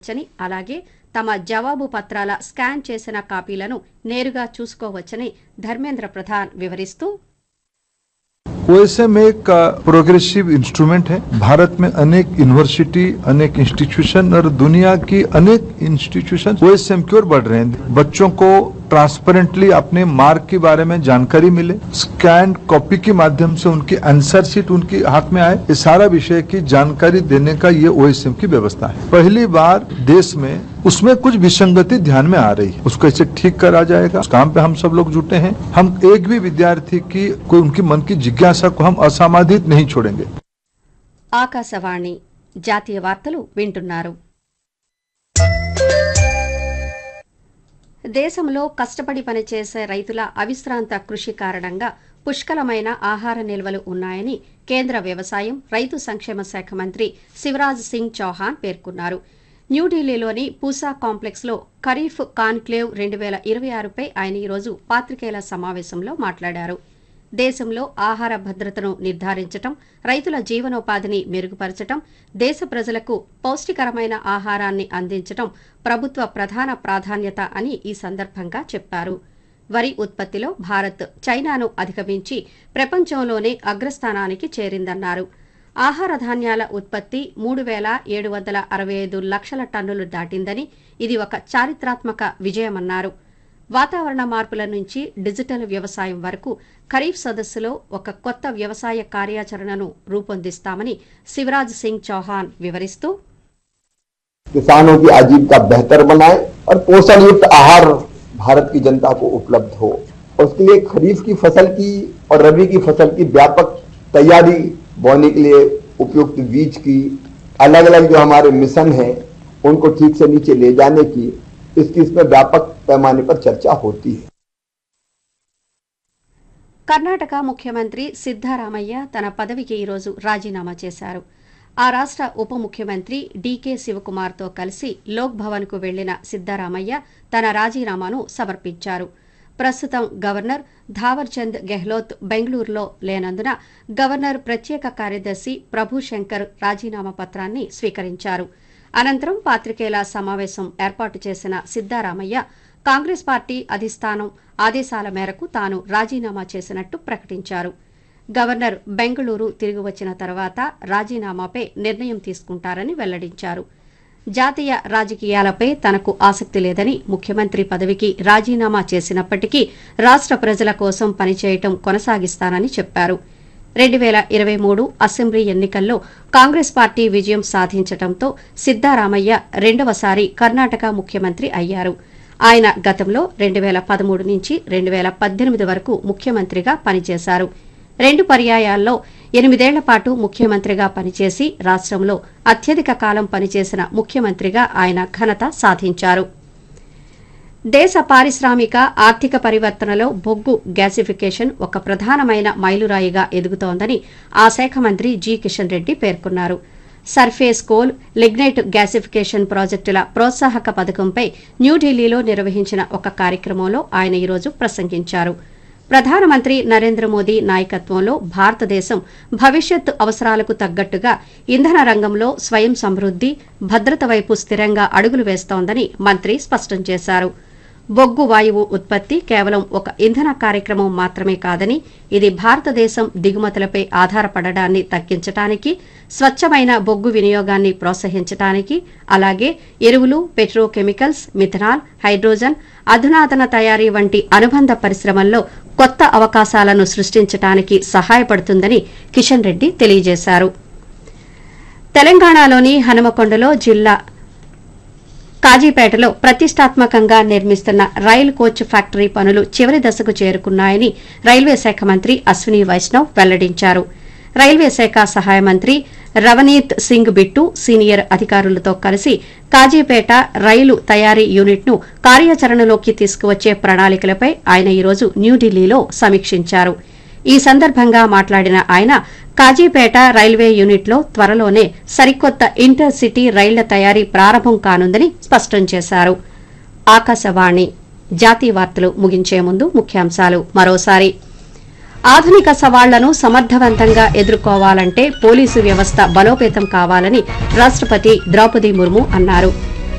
వచ్చని అలాగే తమ జవాబు పత్రాల స్కాన్ చేసిన కాపీలను నేరుగా చూసుకోవచ్చని ధర్మేంద్ర ప్రధాన్ వివరిస్తూ ओएसएम एक प्रोग्रेसिव इंस्ट्रूमेंट है भारत में अनेक यूनिवर्सिटी अनेक इंस्टीट्यूशन और दुनिया की अनेक इंस्टीट्यूशन ओएसएम की ओर बढ़ रहे हैं बच्चों को ट्रांसपेरेंटली अपने मार्क के बारे में जानकारी मिले स्कैन कॉपी के माध्यम से उनकी आंसर शीट उनके हाथ में आए ये सारा विषय की जानकारी देने का ये ओएसएम की व्यवस्था है पहली बार देश में उसमें कुछ विसंगति ध्यान में आ रही है उसको ऐसे ठीक करा जाएगा उस काम पे हम सब लोग जुटे हैं हम एक भी विद्यार्थी की कोई उनकी मन की जिज्ञासा को हम असामाधित नहीं छोड़ेंगे ఆకాశవాణి జాతీయ వార్తలు వింటున్నారు దేశంలో కష్టపడి పనిచేసే రైతుల అవిశ్రాంత కృషి కారణంగా పుష్కలమైన ఆహార నిల్వలు ఉన్నాయని కేంద్ర వ్యవసాయం రైతు సంక్షేమ శాఖ మంత్రి శివరాజ్ సింగ్ చౌహాన్ పేర్కొన్నారు న్యూఢిల్లీలోని పూసా కాంప్లెక్స్లో ఖరీఫ్ కాన్క్లేవ్ రెండు వేల ఇరవై ఆరుపై ఆయన ఈరోజు పాత్రికేయుల సమావేశంలో మాట్లాడారు దేశంలో ఆహార భద్రతను నిర్ధారించటం రైతుల జీవనోపాధిని మెరుగుపరచటం దేశ ప్రజలకు పౌష్టికరమైన ఆహారాన్ని అందించటం ప్రభుత్వ ప్రధాన ప్రాధాన్యత అని ఈ సందర్భంగా చెప్పారు వరి ఉత్పత్తిలో భారత్ చైనాను అధిగమించి ప్రపంచంలోనే అగ్రస్థానానికి చేరిందన్నారు ఆహార ధాన్యాల ఉత్పత్తి మూడు వేల ఏడు వందల అరవై ఐదు లక్షల టన్నులు దాటిందని ఇది ఒక చారిత్రాత్మక విజయమన్నారు వాతావరణ మార్పుల నుంచి డిజిటల్ వ్యవసాయం వరకు ఖరీఫ్ సదస్సులో ఒక కొత్త వ్యవసాయ కార్యాచరణను రూపొందిస్తామని శివరాజ్ సింగ్ చౌహాన్ వివరిస్తూ किसानों की आजीविका बेहतर बनाए और पोषण युक्त आहार भारत की जनता को उपलब्ध हो और उसके लिए खरीफ की फसल की और रबी की फसल की व्यापक तैयारी बोने के लिए उपयुक्त बीज की अलग अलग जो हमारे मिशन है उनको ठीक से नीचे ले जाने की इसकी इसमें व्यापक पैमाने पर चर्चा होती है కర్ణాటక ముఖ్యమంత్రి సిద్దారామయ్య తన పదవికి ఈరోజు రాజీనామా చేశారు ఆ రాష్ట్ర ఉప ముఖ్యమంత్రి డీకే శివకుమార్తో కలిసి లోక్ భవన్కు వెళ్లిన సిద్దారామయ్య తన రాజీనామాను సమర్పించారు ప్రస్తుతం గవర్నర్ ధావర్చంద్ గెహ్లోత్ బెంగళూరులో లేనందున గవర్నర్ ప్రత్యేక కార్యదర్శి ప్రభు శంకర్ రాజీనామా పత్రాన్ని స్వీకరించారు అనంతరం పాత్రికేయుల సమావేశం ఏర్పాటు చేసిన సిద్దారామయ్య కాంగ్రెస్ పార్టీ అధిష్టానం ఆదేశాల మేరకు తాను రాజీనామా చేసినట్టు ప్రకటించారు గవర్నర్ బెంగళూరు తిరిగి వచ్చిన తర్వాత రాజీనామాపై నిర్ణయం తీసుకుంటారని వెల్లడించారు జాతీయ రాజకీయాలపై తనకు ఆసక్తి లేదని ముఖ్యమంత్రి పదవికి రాజీనామా చేసినప్పటికీ రాష్ట్ర ప్రజల కోసం పనిచేయటం కొనసాగిస్తానని చెప్పారు రెండు వేల ఇరవై మూడు అసెంబ్లీ ఎన్నికల్లో కాంగ్రెస్ పార్టీ విజయం సాధించడంతో సిద్దారామయ్య రెండవసారి కర్ణాటక ముఖ్యమంత్రి అయ్యారు ఆయన గతంలో రెండు వేల పదమూడు నుంచి రెండు వేల పద్దెనిమిది వరకు ముఖ్యమంత్రిగా పనిచేశారు రెండు పర్యాయాల్లో ఎనిమిదేళ్ల పాటు ముఖ్యమంత్రిగా పనిచేసి రాష్ట్రంలో అత్యధిక కాలం పనిచేసిన ముఖ్యమంత్రిగా ఆయన ఘనత సాధించారు దేశ పారిశ్రామిక ఆర్థిక పరివర్తనలో బొగ్గు గ్యాసిఫికేషన్ ఒక ప్రధానమైన మైలురాయిగా ఎదుగుతోందని ఆ శాఖ మంత్రి జి కిషన్ రెడ్డి పేర్కొన్నారు సర్ఫేస్ కోల్ లిగ్నైట్ గ్యాసిఫికేషన్ ప్రాజెక్టుల ప్రోత్సాహక పథకంపై న్యూఢిల్లీలో నిర్వహించిన ఒక కార్యక్రమంలో ఆయన ఈరోజు ప్రసంగించారు ప్రధానమంత్రి నరేంద్ర మోదీ నాయకత్వంలో భారతదేశం భవిష్యత్ అవసరాలకు తగ్గట్టుగా ఇంధన రంగంలో స్వయం సమృద్ది భద్రత వైపు స్థిరంగా అడుగులు వేస్తోందని మంత్రి స్పష్టం చేశారు బొగ్గు వాయువు ఉత్పత్తి కేవలం ఒక ఇంధన కార్యక్రమం మాత్రమే కాదని ఇది భారతదేశం దిగుమతులపై ఆధారపడడాన్ని తగ్గించడానికి స్వచ్ఛమైన బొగ్గు వినియోగాన్ని ప్రోత్సహించడానికి అలాగే ఎరువులు పెట్రోకెమికల్స్ మిథనాల్ హైడ్రోజన్ అధునాతన తయారీ వంటి అనుబంధ పరిశ్రమల్లో కొత్త అవకాశాలను సృష్టించడానికి సహాయపడుతుందని కిషన్ రెడ్డి తెలియజేశారు తెలంగాణలోని హనుమకొండలో జిల్లా కాజీపేటలో ప్రతిష్టాత్మకంగా నిర్మిస్తున్న రైలు కోచ్ ఫ్యాక్టరీ పనులు చివరి దశకు చేరుకున్నాయని రైల్వే శాఖ మంత్రి అశ్విని వైష్ణవ్ వెల్లడించారు రైల్వే శాఖ సహాయ మంత్రి రవనీత్ సింగ్ బిట్టు సీనియర్ అధికారులతో కలిసి కాజీపేట రైలు తయారీ యూనిట్ను కార్యాచరణలోకి తీసుకువచ్చే ప్రణాళికలపై ఆయన ఈరోజు న్యూఢిల్లీలో సమీక్షించారు ఈ సందర్భంగా మాట్లాడిన ఆయన కాజీపేట రైల్వే యూనిట్లో త్వరలోనే సరికొత్త ఇంటర్ సిటీ రైళ్ల తయారీ ప్రారంభం కానుందని స్పష్టం చేశారు ఆకాశవాణి జాతీయ వార్తలు ముగించే ముందు ముఖ్యాంశాలు మరోసారి ఆధునిక సవాళ్లను సమర్థవంతంగా ఎదుర్కోవాలంటే పోలీసు వ్యవస్థ బలోపేతం కావాలని రాష్టపతి ద్రౌపది ముర్ము అన్నారు